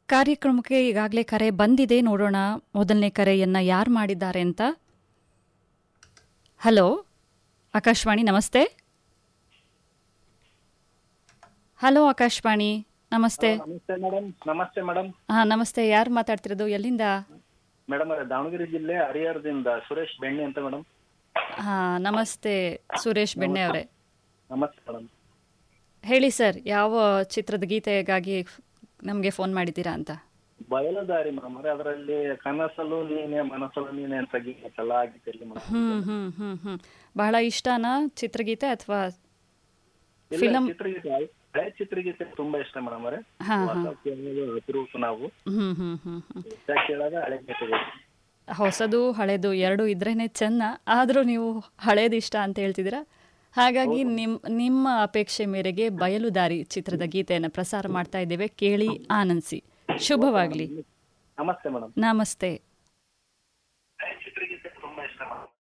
ಕಾರ್ಯಕ್ರಮಕ್ಕೆ ಈಗಾಗಲೇ ಕರೆ ಬಂದಿದೆ ನೋಡೋಣ ಮೊದಲನೇ ಕರೆಯನ್ನ ಯಾರು ಮಾಡಿದ್ದಾರೆ ಅಂತ ಹಲೋ ಆಕಾಶವಾಣಿ ನಮಸ್ತೆ ಹಲೋ ಆಕಾಶವಾಣಿ ನಮಸ್ತೆ ನಮಸ್ತೆ ಮೇಡಮ್ ನಮಸ್ತೆ ಮೇಡಮ್ ಹಾ ನಮಸ್ತೆ ಯಾರು ಮಾತಾಡ್ತಿರೋದು ಎಲ್ಲಿಂದ ಮೇಡಮ್ ಅವರೇ ದಾವಣಗೆರೆ ಜಿಲ್ಲೆ ಹರಿಹರದಿಂದ ಸುರೇಶ್ ಬೆಣ್ಣೆ ಅಂತ ಮೇಡಮ್ ಹಾ ನಮಸ್ತೆ ಸುರೇಶ್ ಬೆಣ್ಣೆ ಅವರೇ ನಮಸ್ತೆ ಮೇಡಮ್ ಹೇಳಿ ಸರ್ ಯಾವ ಚಿತ್ರದ ಗೀತೆಗಾಗಿ ನಮಗೆ ಫೋನ್ ಮಾಡಿದ್ದೀರಾ ಅಂತ ಬಯಲುದಾರಿ ಮೇಡಮ್ ಅವರೇ ಅದರಲ್ಲಿ ಕನಸಲು ನೀನೆ ಮನಸ್ಸಲು ನೀನೆ ಅಂತ ಗೀತೆ ಎಲ್ಲ ಆಗಿತ್ತು ಮೇಡಮ್ ಹ್ಮ್ ಹ್ಮ್ ಹ್ಮ್ ಹ್ಮ್ ಬಹಳ ಇಷ್ಟನಾ ಚಿತ್ರಗೀತೆ ಅಥವಾ ಇಲ್ಲ ಫಿಲಂ ಚಿತ್ರಗೀತೆ ಹಳೆ ಚಿತ್ರಗೀತೆ ತುಂಬಾ ಇಷ್ಟ ಮೇಡಮ್ ಅವರೇ ಹಾ ಹೊಸ ಕೇಳೋದು ಅಪರೂಪ ನಾವು ಹ್ಮ್ ಹ್ಮ್ ಹ್ಮ್ ಹ್ಮ್ ಹೊಸ ಕೇಳೋದು ಹಳೆ ಗೀತೆಗಳು ಹೊಸದು ಹಳೆದು ಎರಡು ಇದ್ರೇನೆ ಚೆನ್ನ ಆದರೂ ನೀವು ಹಳೇದು ಇಷ್ಟ ಅಂತ ಹೇಳ್ತಿದ್ದೀರಾ ಹಾಗಾಗಿ ನಿಮ್ ನಿಮ್ಮ ಅಪೇಕ್ಷೆ ಮೇರೆಗೆ ಬಯಲುದಾರಿ ಚಿತ್ರದ ಗೀತೆಯನ್ನು ಪ್ರಸಾರ ಮಾಡ್ತಾ ಇದ್ದೇವೆ ಕೇಳಿ ಆನಂದಿಸಿ ಶುಭವಾಗಲಿ ನಮಸ್ತೆ ಮೇಡಮ್ ನಮಸ್ತೆ ಹಳೆ ಚಿತ್ರಗೀತೆ ತುಂಬಾ ಇಷ್ಟ ಮೇಡಮ್